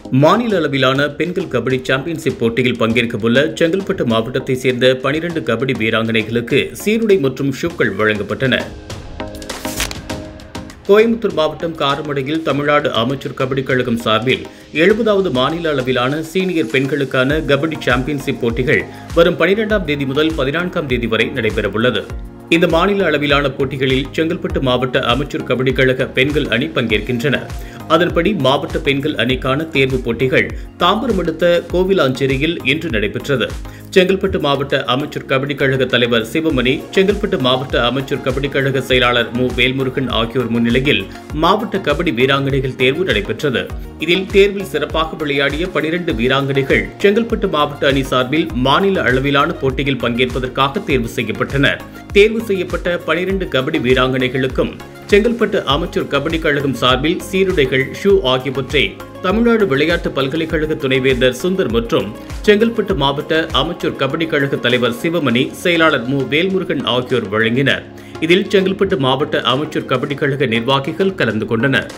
மாநில அளவிலான பெண்கள் கபடி சாம்பியன்ஷிப் போட்டியில் பங்கேற்கவுள்ள செங்கல்பட்டு மாவட்டத்தைச் சேர்ந்த பனிரெண்டு கபடி வீராங்கனைகளுக்கு சீருடை மற்றும் ஷூக்கள் வழங்கப்பட்டன கோயம்புத்தூர் மாவட்டம் காரமடையில் தமிழ்நாடு அமைச்சர் கபடி கழகம் சார்பில் எழுபதாவது மாநில அளவிலான சீனியர் பெண்களுக்கான கபடி சாம்பியன்ஷிப் போட்டிகள் வரும் பனிரெண்டாம் தேதி முதல் பதினான்காம் தேதி வரை நடைபெறவுள்ளது இந்த மாநில அளவிலான போட்டிகளில் செங்கல்பட்டு மாவட்ட அமைச்சர் கபடி கழக பெண்கள் அணி பங்கேற்கின்றனர் அதன்படி மாவட்ட பெண்கள் அணிக்கான தேர்வுப் போட்டிகள் தாம்பரம் அடுத்த கோவிலாஞ்சேரியில் இன்று நடைபெற்றது செங்கல்பட்டு மாவட்ட அமைச்சர் கபடி கழக தலைவர் சிவமணி செங்கல்பட்டு மாவட்ட அமைச்சர் கபடி கழக செயலாளர் மு வேல்முருகன் ஆகியோர் முன்னிலையில் மாவட்ட கபடி வீராங்கனைகள் தேர்வு நடைபெற்றது இதில் தேர்வில் சிறப்பாக விளையாடிய பனிரெண்டு வீராங்கனைகள் செங்கல்பட்டு மாவட்ட அணி சார்பில் மாநில அளவிலான போட்டியில் பங்கேற்பதற்காக தேர்வு செய்யப்பட்டனர் தேர்வு செய்யப்பட்ட பனிரெண்டு கபடி வீராங்கனைகளுக்கும் செங்கல்பட்டு அமைச்சர் கபடி கழகம் சார்பில் சீருடைகள் ஷூ ஆகியவற்றை தமிழ்நாடு விளையாட்டு பல்கலைக்கழக துணைவேந்தர் சுந்தர் மற்றும் செங்கல்பட்டு மாவட்ட அமைச்சர் கபடி கழக தலைவர் சிவமணி செயலாளர் மு வேல்முருகன் ஆகியோர் வழங்கினர் இதில் செங்கல்பட்டு மாவட்ட அமைச்சர் கபடி கழக நிர்வாகிகள் கலந்து கொண்டனர்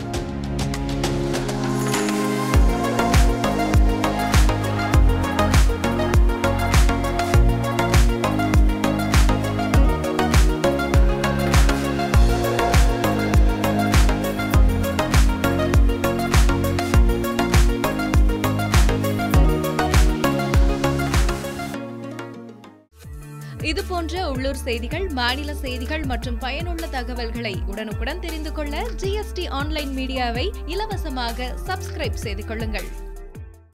இது போன்ற உள்ளூர் செய்திகள் மாநில செய்திகள் மற்றும் பயனுள்ள தகவல்களை உடனுக்குடன் தெரிந்து கொள்ள ஜிஎஸ்டி ஆன்லைன் மீடியாவை இலவசமாக சப்ஸ்கிரைப் செய்து கொள்ளுங்கள்